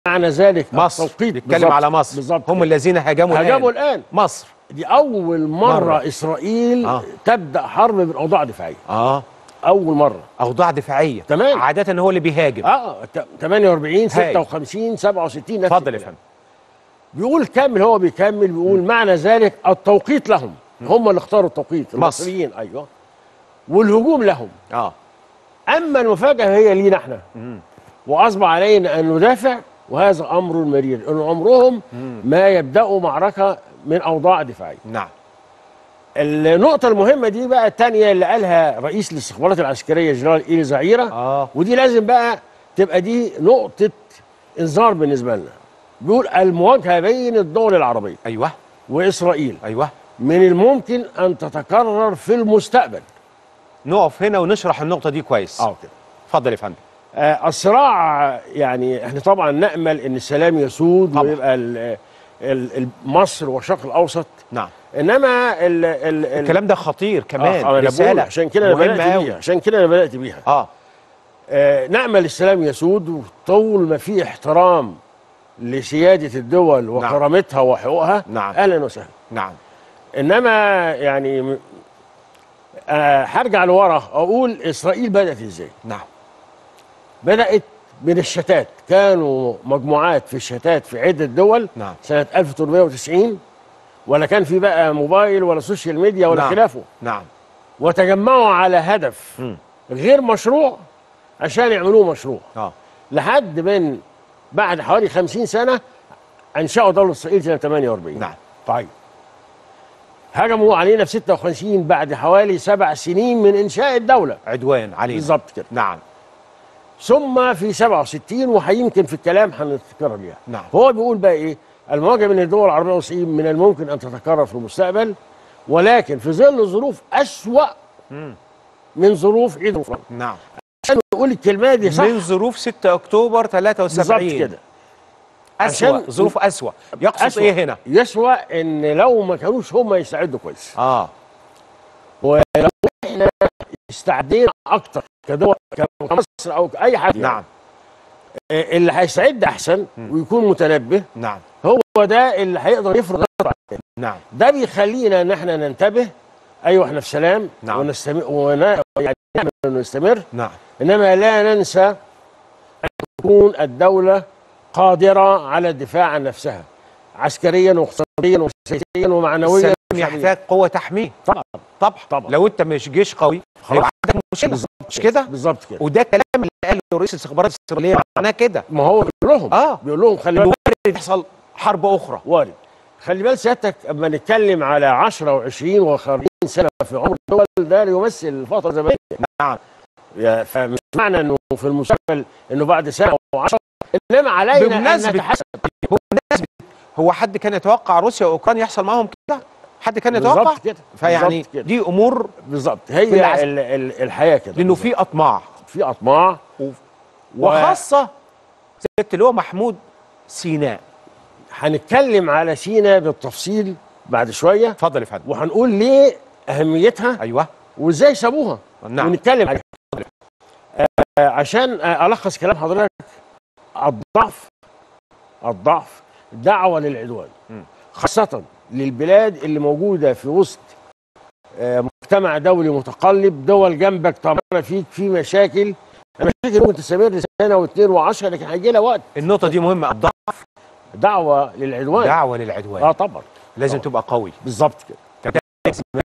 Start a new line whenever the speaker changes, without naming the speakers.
معنى ذلك
مصر
التوقيت
نتكلم
بالظبط.
على مصر
بالظبط
هم الذين هاجموا
هاجموا
الآن
الان
مصر
دي اول مره,
مرة.
مرة. اسرائيل
آه.
آه. تبدا حرب بالاوضاع دفاعيه
اه
اول مره
اوضاع دفاعيه
تمام.
عاده هو اللي بيهاجم
اه ت- 48
هاي.
56 67 نفس
اتفضل يا
الكلام.
فندم
بيقول كامل هو بيكمل بيقول معنى ذلك التوقيت لهم هم اللي اختاروا التوقيت
مصر.
المصريين ايوه والهجوم لهم
اه
اما المفاجاه هي لينا احنا واصبح علينا ان ندافع وهذا امر مرير ان عمرهم ما يبداوا معركه من اوضاع دفاعيه
نعم
النقطه المهمه دي بقى الثانيه اللي قالها رئيس الاستخبارات العسكريه جنرال ايلي زعيره
اه
ودي لازم بقى تبقى دي نقطه انذار بالنسبه لنا بيقول المواجهه بين الدول العربيه
ايوه
واسرائيل
ايوه
من الممكن ان تتكرر في المستقبل
نقف هنا ونشرح النقطه دي كويس
اه كده
اتفضل يا فندم
آه، الصراع يعني احنا طبعا نامل ان السلام يسود
طبعا.
ويبقى ال- ال- ال- مصر والشرق الاوسط
نعم
انما ال ال ال-
الكلام ده خطير كمان
آه، أنا بقول
رساله
عشان كده انا
مهمة
بدات
أوي.
بيها عشان كده انا بدات بيها
اه
آه نامل السلام يسود وطول ما في احترام لسياده الدول وكرامتها وحقوقها
نعم.
اهلا وسهلا
نعم
انما يعني م- آه هرجع لورا اقول اسرائيل بدات ازاي
نعم
بدات من الشتات كانوا مجموعات في الشتات في عده دول
نعم.
سنه 1890 ولا كان في بقى موبايل ولا سوشيال ميديا ولا
نعم.
خلافه
نعم
وتجمعوا على هدف
مم.
غير مشروع عشان يعملوه مشروع
اه
لحد من بعد حوالي 50 سنه انشأوا دوله اسرائيل سنه 48
نعم
طيب هجموا علينا في 56 بعد حوالي سبع سنين من انشاء الدوله
عدوان علينا
بالظبط كده
نعم
ثم في 67 وهيمكن في الكلام هنتكرر بيها
نعم.
هو بيقول بقى ايه المواجهه بين الدول العربيه والصين من الممكن ان تتكرر في المستقبل ولكن في ظل ظروف اسوا من ظروف عيد الفطر
نعم
عشان نقول الكلمه دي صح
من ظروف 6 اكتوبر 73
بالظبط كده
اسوأ
عشان-
ظروف اسوأ يقصد
أسوأ.
ايه هنا
يسوى ان لو ما كانوش هم يستعدوا كويس
اه
ولو احنا استعدينا اكتر كدول كمصر او اي حد يعني.
نعم
آه، اللي هيستعد احسن ويكون متنبه
نعم
هو ده اللي هيقدر يفرض غيره على التاني.
نعم
ده بيخلينا ان احنا ننتبه ايوه احنا في سلام
نعم.
ونستمر ون... يعني نعمل انه نستمر
نعم
انما لا ننسى ان تكون الدوله قادره على الدفاع عن نفسها عسكريا واقتصاديا وسياسيا ومعنويا
السلام
وشعبياً.
يحتاج قوه تحميه
طبعا
طبعا
طبعا.
لو انت مش جيش قوي هيبقى عندك مشكله مش كده
بالظبط كده
وده الكلام اللي قاله رئيس الاستخبارات الاسرائيليه معناه كده
ما هو بيقول لهم
آه.
بيقول لهم خلي بالك
وارد يحصل حرب اخرى
وارد خلي بال سيادتك اما نتكلم على 10 و20 و40 سنه في عمر الدول ده يمثل فتره زمنيه
نعم
يا- فمش معنى انه في المستقبل انه بعد سنه او 10 انما علينا ان
بمناسبة-
نتحسب
بمناسبة هو حد كان يتوقع روسيا واوكرانيا يحصل معاهم كده حد كان يتوقع
بالظبط كده
فيعني
بالظبط كده.
دي امور
بالظبط
في
هي
العسل.
ال ال الحياه كده
لانه في اطماع
في اطماع
وخاصه سياده اللواء محمود سيناء
هنتكلم على سينا بالتفصيل بعد شويه
اتفضل يا فندم
وهنقول ليه اهميتها
ايوه
وازاي سابوها
نعم.
ونتكلم عليها آه عشان آه الخص كلام حضرتك الضعف الضعف دعوه للعدوان
م.
خاصه للبلاد اللي موجوده في وسط آه مجتمع دولي متقلب دول جنبك طبعا فيك في مشاكل المشاكل ممكن تستمر سنه واثنين وعشرة لكن هيجي لها وقت
النقطه دي مهمه الضعف
دعوه للعدوان
دعوه للعدوان
اه طبعا
لازم
طبعا.
تبقى قوي
بالظبط كده